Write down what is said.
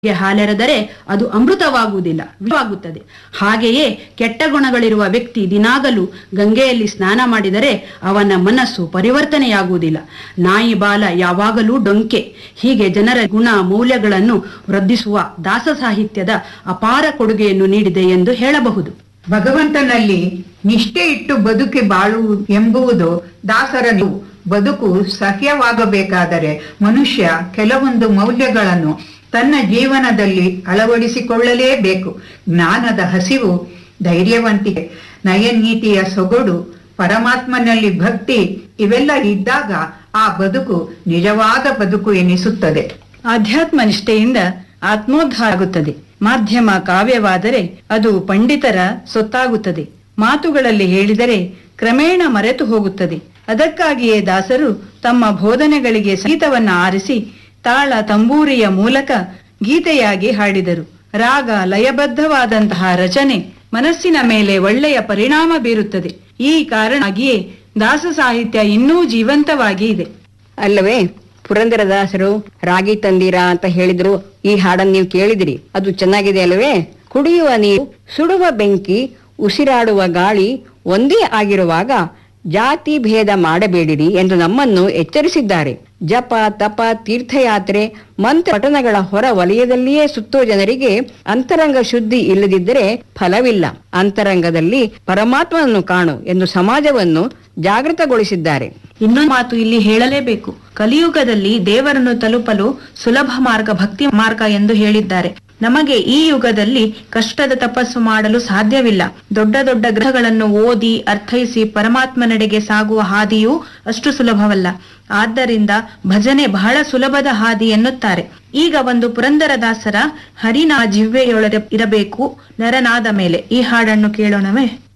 ಗೆ ಹಾಲೆರೆದರೆ ಅದು ಅಮೃತವಾಗುವುದಿಲ್ಲ ವಿಷವಾಗುತ್ತದೆ ಹಾಗೆಯೇ ಕೆಟ್ಟ ಗುಣಗಳಿರುವ ವ್ಯಕ್ತಿ ದಿನಾಗಲೂ ಗಂಗೆಯಲ್ಲಿ ಸ್ನಾನ ಮಾಡಿದರೆ ಅವನ ಮನಸ್ಸು ಪರಿವರ್ತನೆಯಾಗುವುದಿಲ್ಲ ನಾಯಿ ಬಾಲ ಯಾವಾಗಲೂ ಡೊಂಕೆ ಹೀಗೆ ಜನರ ಗುಣ ಮೌಲ್ಯಗಳನ್ನು ವೃದ್ಧಿಸುವ ದಾಸ ಸಾಹಿತ್ಯದ ಅಪಾರ ಕೊಡುಗೆಯನ್ನು ನೀಡಿದೆ ಎಂದು ಹೇಳಬಹುದು ಭಗವಂತನಲ್ಲಿ ನಿಷ್ಠೆ ಇಟ್ಟು ಬದುಕಿ ಬಾಳು ಎಂಬುವುದು ದಾಸರ ನಿಲುವು. ಬದುಕು ಸಹ್ಯವಾಗಬೇಕಾದರೆ ಮನುಷ್ಯ ಕೆಲವೊಂದು ಮೌಲ್ಯಗಳನ್ನು ತನ್ನ ಜೀವನದಲ್ಲಿ ಅಳವಡಿಸಿಕೊಳ್ಳಲೇಬೇಕು ಜ್ಞಾನದ ಹಸಿವು ಧೈರ್ಯವಂತಿಕೆ ನಯನೀತಿಯ ಸೊಗಡು ಪರಮಾತ್ಮನಲ್ಲಿ ಭಕ್ತಿ ಇವೆಲ್ಲ ಇದ್ದಾಗ ಆ ಬದುಕು ನಿಜವಾದ ಬದುಕು ಎನಿಸುತ್ತದೆ ಆಧ್ಯಾತ್ಮ ನಿಷ್ಠೆಯಿಂದ ಆತ್ಮೋದ್ಧಾರ ಆಗುತ್ತದೆ ಮಾಧ್ಯಮ ಕಾವ್ಯವಾದರೆ ಅದು ಪಂಡಿತರ ಸೊತ್ತಾಗುತ್ತದೆ ಮಾತುಗಳಲ್ಲಿ ಹೇಳಿದರೆ ಕ್ರಮೇಣ ಮರೆತು ಹೋಗುತ್ತದೆ ಅದಕ್ಕಾಗಿಯೇ ದಾಸರು ತಮ್ಮ ಬೋಧನೆಗಳಿಗೆ ಸಂಗೀತವನ್ನ ಆರಿಸಿ ತಾಳ ತಂಬೂರಿಯ ಮೂಲಕ ಗೀತೆಯಾಗಿ ಹಾಡಿದರು ರಾಗ ಲಯಬದ್ಧವಾದಂತಹ ರಚನೆ ಮನಸ್ಸಿನ ಮೇಲೆ ಒಳ್ಳೆಯ ಪರಿಣಾಮ ಬೀರುತ್ತದೆ ಈ ಕಾರಣಾಗಿಯೇ ದಾಸ ಸಾಹಿತ್ಯ ಇನ್ನೂ ಜೀವಂತವಾಗಿ ಇದೆ ಅಲ್ಲವೇ ಪುರಂದರದಾಸರು ರಾಗಿ ತಂದೀರಾ ಅಂತ ಹೇಳಿದ್ರು ಈ ಹಾಡನ್ನು ನೀವು ಕೇಳಿದಿರಿ ಅದು ಚೆನ್ನಾಗಿದೆ ಅಲ್ಲವೇ ಕುಡಿಯುವ ನೀರು ಸುಡುವ ಬೆಂಕಿ ಉಸಿರಾಡುವ ಗಾಳಿ ಒಂದೇ ಆಗಿರುವಾಗ ಜಾತಿ ಭೇದ ಮಾಡಬೇಡಿರಿ ಎಂದು ನಮ್ಮನ್ನು ಎಚ್ಚರಿಸಿದ್ದಾರೆ ಜಪ ತಪ ತೀರ್ಥಯಾತ್ರೆ ಮಂತ್ರ ಪಠಣಗಳ ಹೊರ ವಲಯದಲ್ಲಿಯೇ ಸುತ್ತೋ ಜನರಿಗೆ ಅಂತರಂಗ ಶುದ್ಧಿ ಇಲ್ಲದಿದ್ದರೆ ಫಲವಿಲ್ಲ ಅಂತರಂಗದಲ್ಲಿ ಪರಮಾತ್ಮನನ್ನು ಕಾಣು ಎಂದು ಸಮಾಜವನ್ನು ಜಾಗೃತಗೊಳಿಸಿದ್ದಾರೆ ಇನ್ನೊಂದು ಮಾತು ಇಲ್ಲಿ ಹೇಳಲೇಬೇಕು ಕಲಿಯುಗದಲ್ಲಿ ದೇವರನ್ನು ತಲುಪಲು ಸುಲಭ ಮಾರ್ಗ ಭಕ್ತಿ ಮಾರ್ಗ ಎಂದು ಹೇಳಿದ್ದಾರೆ ನಮಗೆ ಈ ಯುಗದಲ್ಲಿ ಕಷ್ಟದ ತಪಸ್ಸು ಮಾಡಲು ಸಾಧ್ಯವಿಲ್ಲ ದೊಡ್ಡ ದೊಡ್ಡ ಗ್ರಹಗಳನ್ನು ಓದಿ ಅರ್ಥೈಸಿ ಪರಮಾತ್ಮನೆಡೆಗೆ ಸಾಗುವ ಹಾದಿಯೂ ಅಷ್ಟು ಸುಲಭವಲ್ಲ ಆದ್ದರಿಂದ ಭಜನೆ ಬಹಳ ಸುಲಭದ ಹಾದಿ ಎನ್ನುತ್ತಾರೆ ಈಗ ಒಂದು ಪುರಂದರದಾಸರ ಹರಿನ ಜಿವ್ವೆಯೊಳಗೆ ಇರಬೇಕು ನರನಾದ ಮೇಲೆ ಈ ಹಾಡನ್ನು ಕೇಳೋಣವೇ